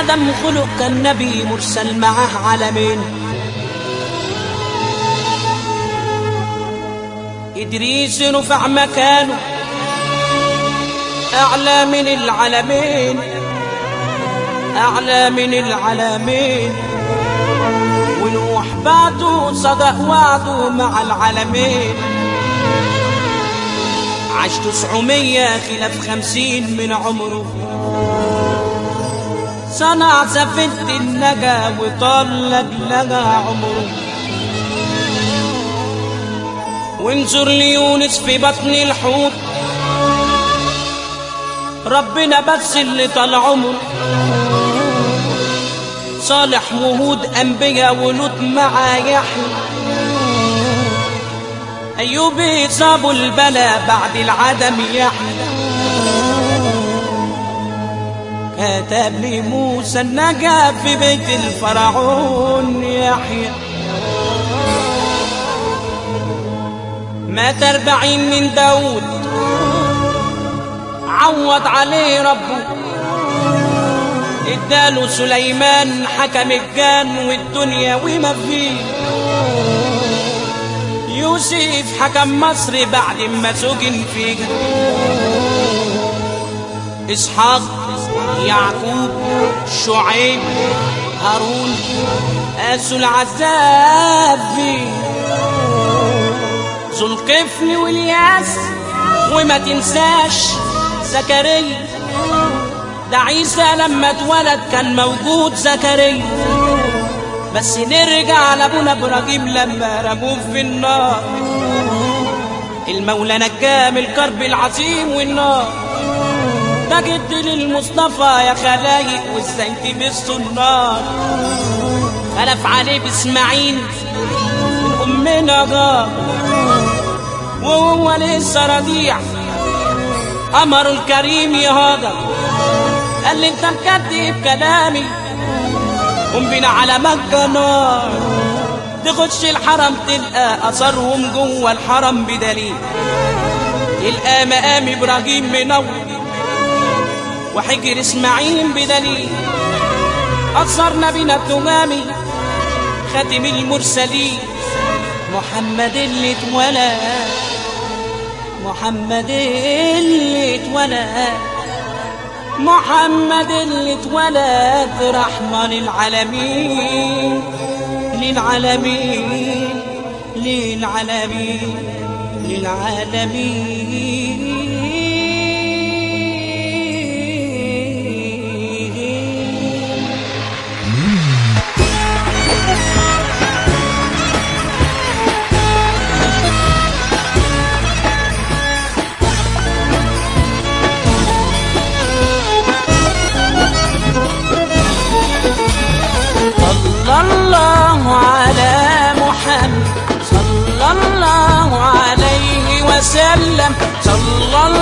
آدم خلق كان نبي مرسل معاه عالمين إدريس رفع مكانه أعلى من العالمين أعلى من العالمين ونوح بعده صدق وعده مع العالمين عاش تسعمية خلاف خمسين من عمره صنع سفينة النجا وطلق لقى عمره وانظر ليونس في بطن الحوت ربنا بس اللي طال عمره صالح وهود أنبياء ولوط مع يحيى أيوب صابوا البلا بعد العدم يحيى كتب لي موسى النجا في بيت الفرعون يحيى مات أربعين من داود عوض عليه ربه اداله سليمان حكم الجان والدنيا وما فيه يوسف حكم مصر بعد ما سجن فيها اسحاق يعقوب شعيب هارون قاسوا العذاب فيه ذو القفل والياس وما تنساش زكريا ده عيسى لما اتولد كان موجود زكريا بس نرجع لابونا ابراهيم لما رموه في النار المولى نجاه من الكرب العظيم والنار ده جد للمصطفى يا خلايق وازاي تبصوا النار خلف عليه باسماعيل من امنا جار وهو لسه رضيع امر الكريم يهاجر قال لي انت مكذب كلامي قوم بينا على مكة نار تخش الحرم تلقى اثرهم جوه الحرم بدليل تلقى مقام ابراهيم منور وحجر اسماعيل بدليل اثر نبينا التمامي خاتم المرسلين محمد اللي اتولد محمد اللي اتولد محمد اللي اتولد رحمة للعالمين للعالمين للعالمين للعالمين صلى الله على محمد صلى الله عليه وسلم صلى